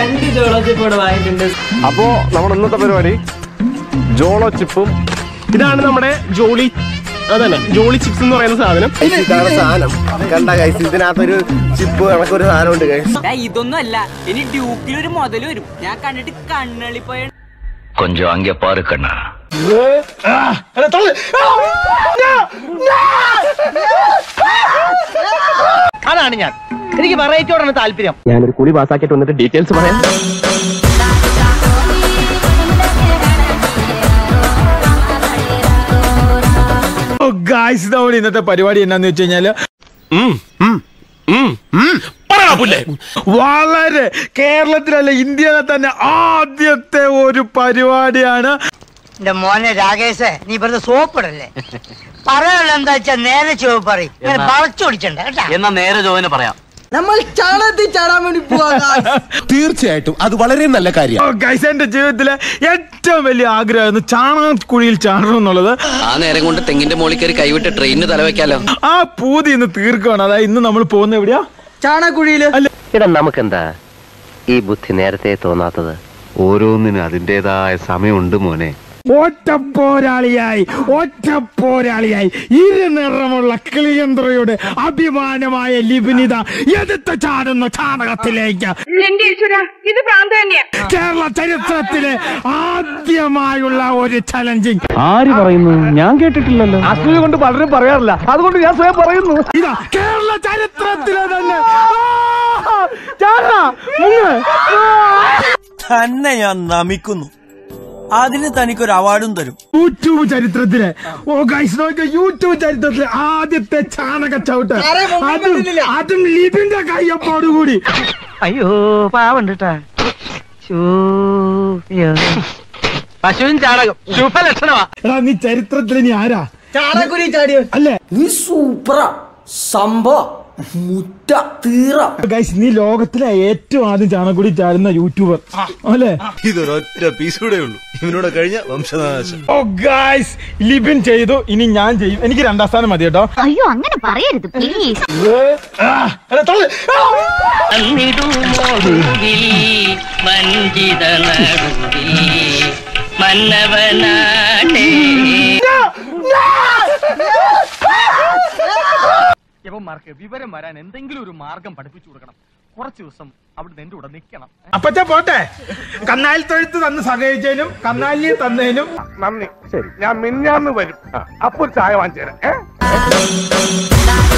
രണ്ട് ജോളോ ചിപ്പ് ഇവിടെ വാങ്ങിയിട്ടുണ്ട് അപ്പോ നമ്മുടെ ഇന്നത്തെ പരിപാടി ജോളോ ചിപ്പും ഇതാണ് നമ്മുടെ ജോളി അതന്നെ ജോളി ചിപ്സ് എന്ന് പറയുന്ന സാധനം ഇതാണ് സാധനം കണ്ട കൈസ് ഇതിനകത്തൊരു ചിപ്പ് കണക്കൊരു സാധനം ഉണ്ട് കൈസ് ദാ ഇതൊന്നും അല്ല ഇനി ഡ്യൂക്കിലൊരു മുതൽ വരും ഞാൻ കണ്ടിട്ട് കണ്ണളിപ്പോയ கொஞ்சம் அங்கே பாரு கண்ணா അതാണ് ഞാൻ എനിക്ക് വെറൈറ്റിയോടാണ് താല്പര്യം ഞാനൊരു കുളി പാസ്സാക്കിയിട്ട് വന്നിട്ട് ഡീറ്റെയിൽസ് പറയാം ഗായ്സ് നമ്മൾ ഇന്നത്തെ പരിപാടി എന്നാന്ന് വെച്ച് കഴിഞ്ഞാല് വളരെ കേരളത്തിലല്ല ഇന്ത്യയിലെ തന്നെ ആദ്യത്തെ ഒരു പരിപാടിയാണ് എന്റെ മോനെ രാകേഷ് നീ വെറുതെ സോപ്പിടല്ലേ പറയാനുള്ള എന്താ വെച്ചാ നേരെ ചുവ പറയും ഇങ്ങനെ വളച്ചു പിടിച്ചണ്ട കേട്ടാ എന്നാ നേരെ ജോവിന് പറയാം നമ്മൾ ചാണകത്തിൽ ചാടാൻ വേണ്ടി പോവാ തീർച്ചയായിട്ടും അത് വളരെ നല്ല കാര്യം ഓ, ഗൈസ് എന്റെ ജീവിതത്തിലെ ഏറ്റവും വലിയ ആഗ്രഹമായിരുന്നു ചാണകക്കുഴിയിൽ ചാടണം എന്നുള്ളത് ആ നേരം കൊണ്ട് തെങ്ങിന്റെ മോളിൽ കയറി കൈവിട്ട് ട്രെയിനിന് തലവെക്കാലോ ആ പൂതി ഇന്ന് തീർക്കുകയാണ് അതായത് ഇന്ന് നമ്മൾ പോകുന്ന എവിടെയാ ചാണകക്കുഴിയില് ഇടാ നമുക്കെന്താ ഈ ബുദ്ധി നേരത്തെ തോന്നാത്തത് ഓരോന്നിനും അതിൻ്റെതായ സമയമുണ്ട് മോനെ ഒറ്റപ്പോരാളിയായി ഒറ്റപ്പോരാളിയായി ഇരുനിറമുള്ള കിളിയന്ത്രയുടെ അഭിമാനമായ ലിബിനിത എതിർത്ത് ചാടുന്ന ചാണകത്തിലേക്ക് ഇത് ഭ്രാന്ത് തന്നെയാ കേരള ചരിത്രത്തിലെ ആദ്യമായുള്ള ഒരു ചലഞ്ചിങ് ആര് പറയുന്നു ഞാൻ കേട്ടിട്ടില്ലല്ലോ അസൂയ കൊണ്ട് പലരും പറയാറില്ല അതുകൊണ്ട് ഞാൻ സ്വയം പറയുന്നു ഇതാ കേരള ചരിത്രത്തിലെ തന്നെ ആ, ചാട, മുങ്ങ്. തന്നെ ഞാൻ നമിക്കുന്നു അതിന് തനിക്കൊരു അവാർഡും തരും യൂട്യൂബ് ചരിത്രത്തിലെ ഓ ഗൈസ് നോക്കിയ യൂട്യൂബ് ചരിത്രത്തിലെ ആദ്യത്തെ ചാണക ചവിട്ട് അതും അതും ലിബിന്റെ കയ്യപ്പോടുകൂടി അയ്യോ പാവണ്ടിട്ടാ പശുവും ചാണകം ശുഭലക്ഷണമാ എടാ നീ ചരിത്രത്തിൽ നീ ആരാ ചാണകക്കുഴി ചാടിയോ അല്ലേ നീ സൂപ്പറാ സംഭവം മുറ്റ തീറ ഗൈസ് നീ ലോകത്തിലെ ഏറ്റവും ആദ്യം ചാണകുടി ചാടുന്ന യൂട്യൂബർ അല്ലേ ഇതൊരൊറ്റ പീസ് കൂടെ ഉള്ളൂ ഇവനോട് കഴിഞ്ഞ വംശനാശം ഓ ഗൈസ് ലിബിൻ ചെയ്തു ഇനി ഞാൻ ചെയ്യും എനിക്ക് രണ്ടാം സ്ഥാനം മതി കേട്ടോ അയ്യോ അങ്ങനെ പറയരുത് പ്ലീസ് ആ, എടാ, തള്ള്. ആ. യവന്മാർക്ക് വിവരം വരാൻ എന്തെങ്കിലും ഒരു മാർഗം പഠിപ്പിച്ചു കൊടുക്കണം കുറച്ച് ദിവസം അവിടുന്ന് എന്റെ കൂടെ നിൽക്കണം അപ്പച്ച പോട്ടെ കന്നാലി തൊഴുത്ത് തന്ന് സഹകരിച്ചതിനും കന്നാലി തന്നതിനും നന്ദി ശരി ഞാൻ മിന്നാന്ന് വരും അപ്പൊ ചായ വാങ്ങിച്ചു തരാം ഏ